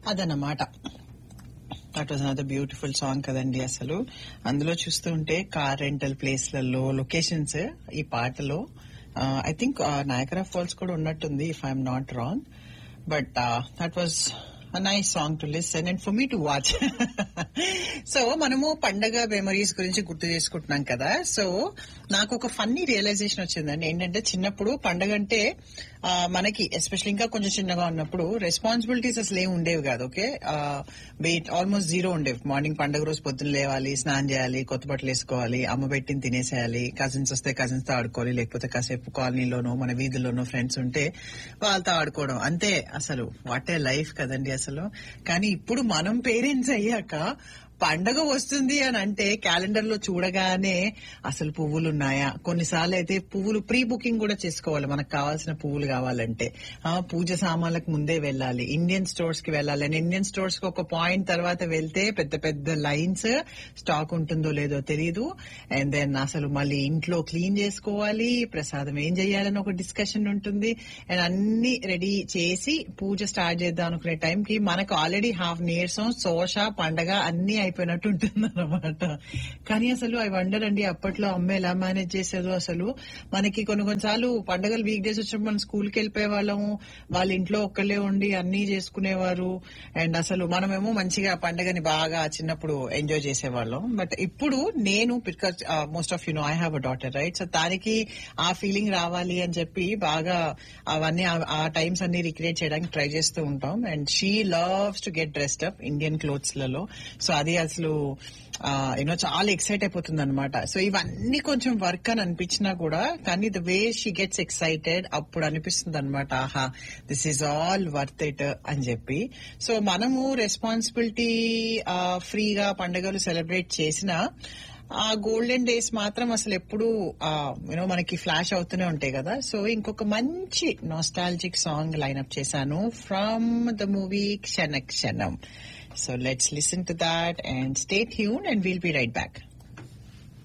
అదన్నమాట that was another beautiful song కదండి అసలు అందులో చూస్తూ ఉంటే కార్ రెంటల్ ప్లేస్లలో లొకేషన్స్ ఈ పాటలో ఐ థింక్ నాయకరా ఫాల్స్ కూడా ఉన్నట్టుంది if I'm not wrong but that was nice song to listen and for me to watch so మనము పండగ మెమరీస్ గురించి గుర్తు చేసుకుంటున్నాం కదా సో నాకు ఒక ఫన్నీ రియలైజేషన్ వచ్చిందండి ఏంటంటే చిన్నప్పుడు పండగ అంటే ఆ, మనకి ఎస్పెషల్లీ ఇంకా కొంచెం చిన్నగా ఉన్నప్పుడు రెస్పాన్సిబిలిటీస్ అసలు ఏమి ఉండేవి కాదు ఓకే వెయిట్ ఆల్మోస్ట్ జీరో ఉండేవి మార్నింగ్ పండగ రోజు పొద్దున్న లేవాలి స్నానం చేయాలి కొత్త బట్టలు వేసుకోవాలి అమ్మ పెట్టింది తినేసేయాలి కజిన్స్ వస్తే కజిన్స్ తో ఆడుకోవాలి లేకపోతే కాసేపు కాలనీలోనో మన వీధుల్లోనో ఫ్రెండ్స్ ఉంటే వాళ్ళతో ఆడుకోవడం అంతే అసలు వాట్ ఏ లైఫ్ కదండి అసలు కానీ ఇప్పుడు మనం పేరెంట్స్ అయ్యాక పండగ వస్తుంది అని అంటే క్యాలెండర్ లో చూడగానే అసలు పువ్వులు ఉన్నాయా కొన్నిసార్లు అయితే పువ్వులు ప్రీ బుకింగ్ కూడా చేసుకోవాలి మనకు కావాల్సిన పువ్వులు కావాలంటే ఆ పూజ సామాన్లకు ముందే వెళ్ళాలి ఇండియన్ స్టోర్స్ కి వెళ్ళాలి అండ్ ఇండియన్ స్టోర్స్ కి ఒక పాయింట్ తర్వాత వెళ్తే పెద్ద పెద్ద లైన్స్ స్టాక్ ఉంటుందో లేదో తెలియదు అండ్ దెన్ అసలు మళ్ళీ ఇంట్లో క్లీన్ చేసుకోవాలి ప్రసాదం ఏం చేయాలని ఒక డిస్కషన్ ఉంటుంది అండ్ అన్ని రెడీ చేసి పూజ స్టార్ట్ చేద్దాం అనుకునే టైంకి మనకు ఆల్రెడీ హాఫ్ నీరసం శోష పండగ అన్ని అయిపోయినట్టు ఉంటుంది అనమాట కానీ అసలు అవి వండర్ అండి అప్పట్లో అమ్మ ఎలా మేనేజ్ చేసేదో అసలు మనకి కొన్ని కొన్నిసార్లు పండగలు వీక్ డేస్ వచ్చినప్పుడు మనం స్కూల్కి వెళ్ళిపోయే వాళ్ళము వాళ్ళ ఇంట్లో ఒక్కళ్ళే ఉండి అన్ని చేసుకునేవారు అండ్ అసలు మనమేమో మంచిగా పండగని బాగా చిన్నప్పుడు ఎంజాయ్ చేసేవాళ్ళం బట్ ఇప్పుడు నేను because most of you know I have a daughter right so దానికి ఆ ఫీలింగ్ రావాలి అని చెప్పి బాగా అవన్నీ ఆ- ఆ టైమ్స్ అన్ని రిక్రియేట్ చేయడానికి ట్రై చేస్తూ ఉంటాం and she loves to get dressed up Indian clothes లలో సో అది అసలు యూనో చాలా ఎక్సైట్ అయిపోతుంది అనమాట సో ఇవన్నీ కొంచెం వర్క్ అని అనిపించినా కూడా కానీ the way she gets excited అప్పుడు అనిపిస్తుంది అనమాట ఆహా this is all worth it అని చెప్పి సో మనము రెస్పాన్సిబిలిటీ ఫ్రీగా పండుగలు సెలబ్రేట్ చేసినా ఆ గోల్డెన్ డేస్ మాత్రం అసలు ఎప్పుడు యూనో మనకి ఫ్లాష్ అవుతూనే ఉంటాయి కదా సో ఇంకొక మంచి నాస్టాలజిక్ సాంగ్ లైన్అప్ చేశాను from the movie Kshana Kshanam so let's listen to that and stay tune and will be right back